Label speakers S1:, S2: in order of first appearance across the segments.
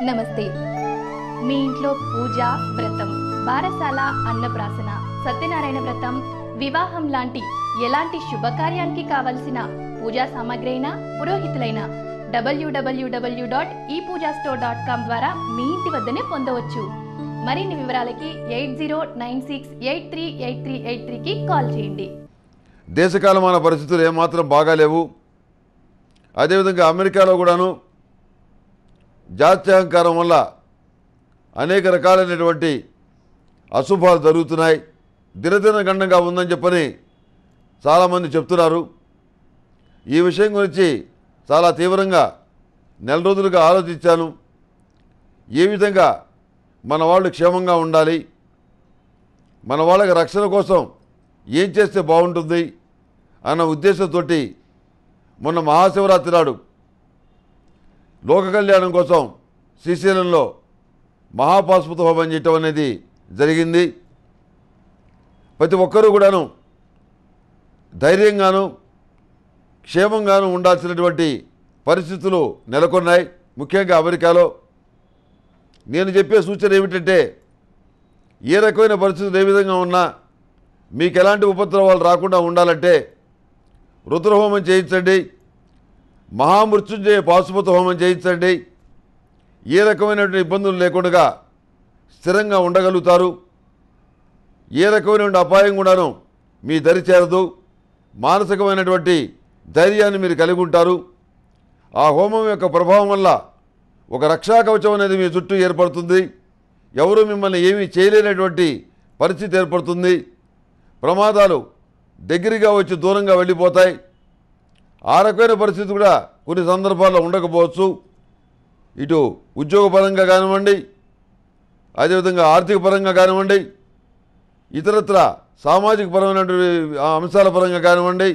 S1: నమస్తే మీ ఇంట్లో పూజ వ్రతం బారసాల అన్నప్రాసన సత్యనారాయణ వ్రతం వివాహం లాంటి ఎలాంటి శుభకార్యానికి కావలసిన పూజా సామాగ్రి అయినా పురోహితులైన డబ్ల్యూడబ్ల్యూడబ్ల్యూ డాట్ ఈ పూజా స్టోర్ డాట్ కామ్ ద్వారా మీ ఇంటి వద్దనే పొందవచ్చు మరిన్ని వివరాలకి eight zero nine six eight three eight three eight త్రీకి కాల్ చేయండి
S2: దేశకాలమాన పరిస్థితులు ఏమాత్రం బాగాలేవు అదేవిధంగా అమెరికాలో కూడాను జాత్యహంకారం వల్ల అనేక రకాలైనటువంటి అశుభాలు జరుగుతున్నాయి దినదిన గండంగా ఉందని చెప్పని చాలామంది చెప్తున్నారు ఈ విషయం గురించి చాలా తీవ్రంగా నెల రోజులుగా ఆలోచించాను ఏ విధంగా మన వాళ్ళు క్షేమంగా ఉండాలి మన వాళ్ళకి రక్షణ కోసం ఏం చేస్తే బాగుంటుంది అన్న ఉద్దేశంతో మొన్న మహాశివరాత్రి నాడు లోక కళ్యాణం కోసం శ్రీశైలంలో మహాపాశుపత హోమం చేయటం అనేది జరిగింది ప్రతి ఒక్కరూ కూడాను ధైర్యంగాను క్షేమంగాను ఉండాల్సినటువంటి పరిస్థితులు నెలకొన్నాయి ముఖ్యంగా అమెరికాలో నేను చెప్పే సూచన ఏమిటంటే ఏ రకమైన పరిస్థితులు ఏ విధంగా ఉన్నా మీకు ఎలాంటి ఉపద్రవాలు రాకుండా ఉండాలంటే రుద్రహోమం చేయించండి మహామృత్యుంజయ పాశుపత హోమం చేయించండి ఏ రకమైనటువంటి ఇబ్బందులు లేకుండా స్థిరంగా ఉండగలుగుతారు ఏ రకమైనటువంటి అపాయం కూడాను మీ దరి చేరదు మానసికమైనటువంటి ధైర్యాన్ని మీరు కలిగి ఉంటారు ఆ హోమం యొక్క ప్రభావం వల్ల ఒక రక్షా కవచం అనేది మీ చుట్టూ ఏర్పడుతుంది ఎవరు మిమ్మల్ని ఏమీ చేయలేనటువంటి పరిస్థితి ఏర్పడుతుంది ప్రమాదాలు దగ్గరగా వచ్చి దూరంగా వెళ్ళిపోతాయి ఆ రకమైన పరిస్థితి కూడా కొన్ని సందర్భాల్లో ఉండకపోవచ్చు ఇటు ఉద్యోగపరంగా కానివ్వండి అదేవిధంగా ఆర్థిక పరంగా కానివ్వండి ఇతరత్ర సామాజిక పరమైనటువంటి ఆ అంశాల పరంగా కానివ్వండి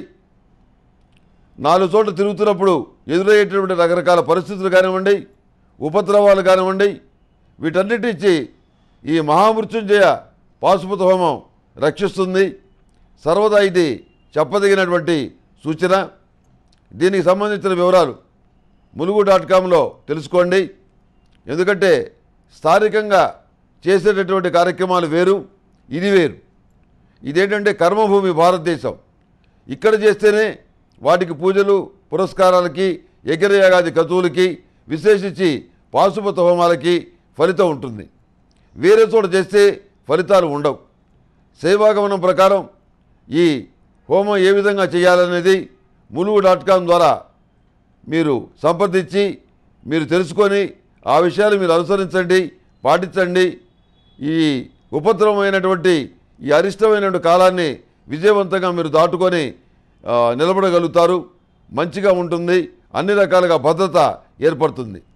S2: నాలుగు చోట్ల తిరుగుతున్నప్పుడు ఎదురయ్యేటటువంటి రకరకాల పరిస్థితులు కానివ్వండి ఉపద్రవాలు కానివ్వండి వీటన్నిటిచ్చి ఈ మహామృత్యుంజయ పాశుపత హోమం రక్షిస్తుంది సర్వదా ఇది చెప్పదగినటువంటి సూచన దీనికి సంబంధించిన వివరాలు ములుగు డాట్ కామ్లో తెలుసుకోండి ఎందుకంటే స్థానికంగా చేసేటటువంటి కార్యక్రమాలు వేరు ఇది వేరు ఇదేంటంటే కర్మభూమి భారతదేశం ఇక్కడ చేస్తేనే వాటికి పూజలు పురస్కారాలకి యజ్ఞయాగాది కతువులకి విశేషించి పాశుపత హోమాలకి ఫలితం ఉంటుంది వేరే చోట చేస్తే ఫలితాలు ఉండవు సేవాగమనం ప్రకారం ఈ హోమం ఏ విధంగా చేయాలనేది ములుగు డాట్ కామ్ ద్వారా మీరు సంప్రదించి మీరు తెలుసుకొని ఆ విషయాలు మీరు అనుసరించండి పాటించండి ఈ ఉపద్రవమైనటువంటి ఈ అరిష్టమైనటువంటి కాలాన్ని విజయవంతంగా మీరు దాటుకొని ఆ, నిలబడగలుగుతారు మంచిగా ఉంటుంది అన్ని రకాలుగా భద్రత ఏర్పడుతుంది